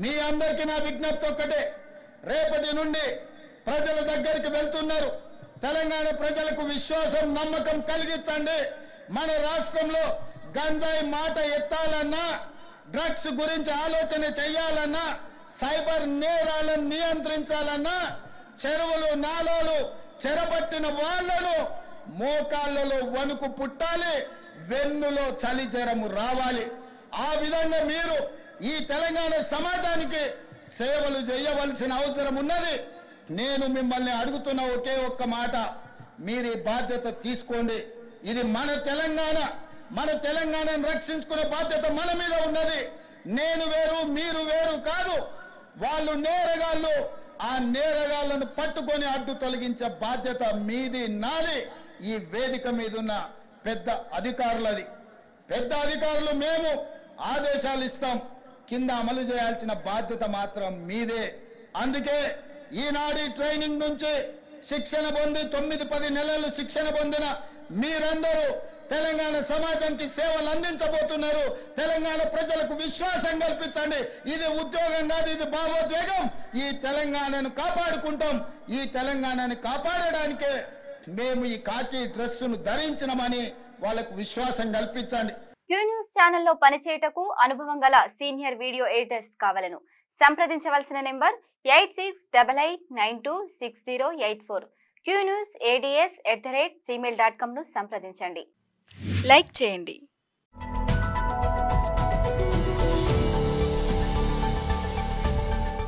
మీ అందరికీ నా విజ్ఞప్తి ఒక్కటే రేపటి నుండి ప్రజల దగ్గరికి వెళ్తున్నారు తెలంగాణ ప్రజలకు విశ్వాసం నమ్మకం కలిగించండి మన రాష్ట్రంలో గంజాయి మాట ఎత్తాలన్నా డ్రగ్స్ గురించి ఆలోచన చేయాలన్నా సైబర్ నేరాలను నియంత్రించాలన్నా చెరువులు నాలాలు చెరబట్టిన వాళ్లను మోకాళ్ళలో వణుకు పుట్టాలి వెన్నులో చలి జ్వరము రావాలి ఆ విధంగా మీరు ఈ తెలంగాణ సమాజానికి సేవలు చేయవలసిన అవసరం ఉన్నది నేను మిమ్మల్ని అడుగుతున్న ఒకే ఒక్క మాట మీరు ఈ బాధ్యత తీసుకోండి ఇది మన తెలంగాణ మన తెలంగాణను రక్షించుకునే బాధ్యత మన మీద ఉన్నది నేను వేరు మీరు వేరు కాదు వాళ్ళు నేరగాళ్ళు ఆ నేరగాళ్లను పట్టుకొని అడ్డు తొలగించే బాధ్యత మీది నాది ఈ వేదిక మీద ఉన్న పెద్ద అధికారులది పెద్ద అధికారులు మేము ఆదేశాలు ఇస్తాం కింద అమలు చేయాల్సిన బాధ్యత మాత్రం మీదే అందుకే ఈనాడు ఈ ట్రైనింగ్ నుంచి శిక్షణ పొంది తొమ్మిది పది నెలలు శిక్షణ పొందిన మీరందరూ తెలంగాణ సమాజానికి సేవలు అందించబోతున్నారు తెలంగాణ ప్రజలకు విశ్వాసం కల్పించండి ఇది ఉద్యోగం కాదు ఇది భావోద్వేగం ఈ తెలంగాణను కాపాడుకుంటాం ఈ తెలంగాణని కాపాడడానికే మేము ఈ కాకి డ్రెస్సును ధరించినమని వాళ్ళకు విశ్వాసం కల్పించండి క్యూ న్యూస్ ఛానల్లో పనిచేయటకు అనుభవం గల సీనియర్ వీడియో ఎడిటర్స్ కావాలను సంప్రదించవలసిన number eight six double eight nine two six zero eight four Q news ADS at the rate Gmail dot కామ్ను సంప్రదించండి లైక్ చేయండి